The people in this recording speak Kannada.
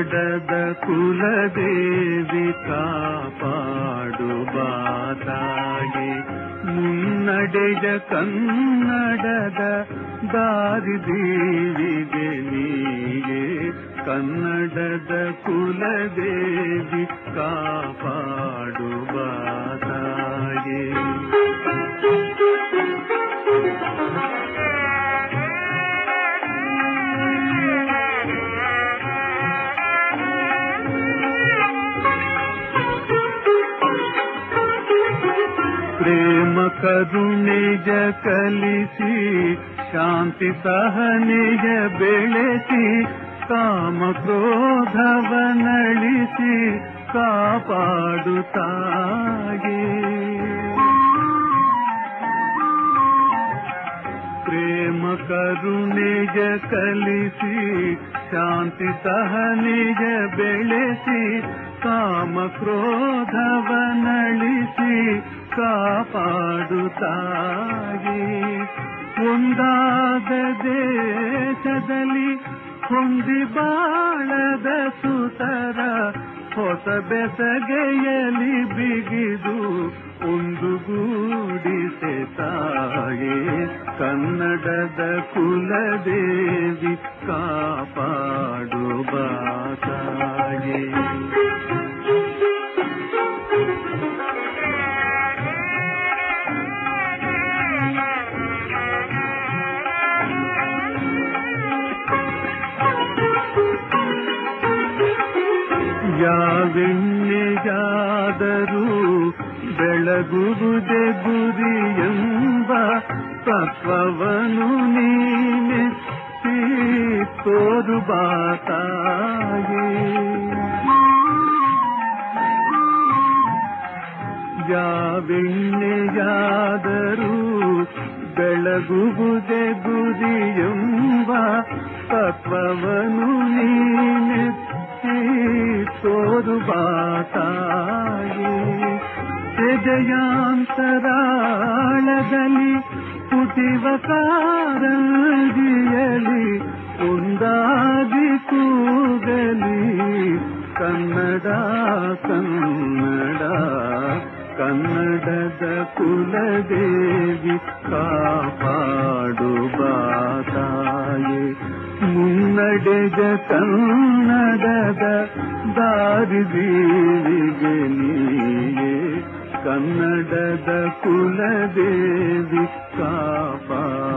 ಕನ್ನಡದ ಕುಲದೇವಿ ಕಾಪಾಡು ಬಾತಾಗಿ ಮುನ್ನಡೆಯ ಕನ್ನಡದ ದಾರಿ ದೇವಿಗೆ ನೀಗೆ ಕನ್ನಡದ ಕುಲದೇವಿ ಕಾಪಾಡು ಬಾತಾಗಿ ಪ್ರೇಮ ಕರುಣೆಯ ಕಲಿಸಿ ಶಾಂತಿ ಸಹನೆಯ ಬೆಳೆಸಿ ಕಾಮ ಕ್ರೋಧವನಳಿಸಿ ಕಾಪಾಡುತ್ತಾಗೆ ಪ್ರೇಮ ಕರುಣೆಯ ಕಲಿಸಿ ಶಾಂತಿ ಸಹನೆಯ ಬೆಳೆಸಿ ಕಾಮ ಕ್ರೋಧವನಳಿಸಿ ಕಾಪಾಡುತ್ತಾಗೆ ಒಂದಾದ ದೇಶದಲ್ಲಿ ಹೊಂದಿ ಬಾಳದ ಸುತರ ಹೊಸ ಬೆಸಗೆಯಲಿ ಬಿಗಿದು ಒಂದು ಗೂಡಿಸೆ ತಾಯೇ ಕನ್ನಡದ ಕುಲದೇವಿ ಕಾಪಾಡು ಬಾತಾಯೇ ಯಾವೆಣ್ಣೆಯಾದರೂ ಬೆಳಗುವುದೇ ಗುರಿ ಎಂಬ ತತ್ವವನು ನೀನೆತ್ತಿ ತೋರು ಬಾತಾಯೇ ಯಾವೆಣ್ಣೆಯಾದರೂ ಬೆಳಗುವುದೇ ಗುರಿ ಎಂಬ ತತ್ವವನು ನೀನೆತ್ತಿ ತೋರು ಬಾತಾಯೇ ಜಯಾಂತರಾಳದಲ್ಲಿ ಪುಟಿವ ಕಾರಂಜಿಯಲಿ ಒಂದಾಗಿ ಕೂಗಲಿ ಕನ್ನಡ ಕನ್ನಡ ಕನ್ನಡದ ಕುಲದೇವಿ ಕಾಪಾಡು ಬಾತಾಯೇ ಮುನ್ನಡೆದ ಕನ್ನಡದ ದಾರಿ ದೇವಿಗೆ ನೀಯೇ ಕನ್ನಡದ ಕುಲದೇವಿ ಕಾಪಾಡು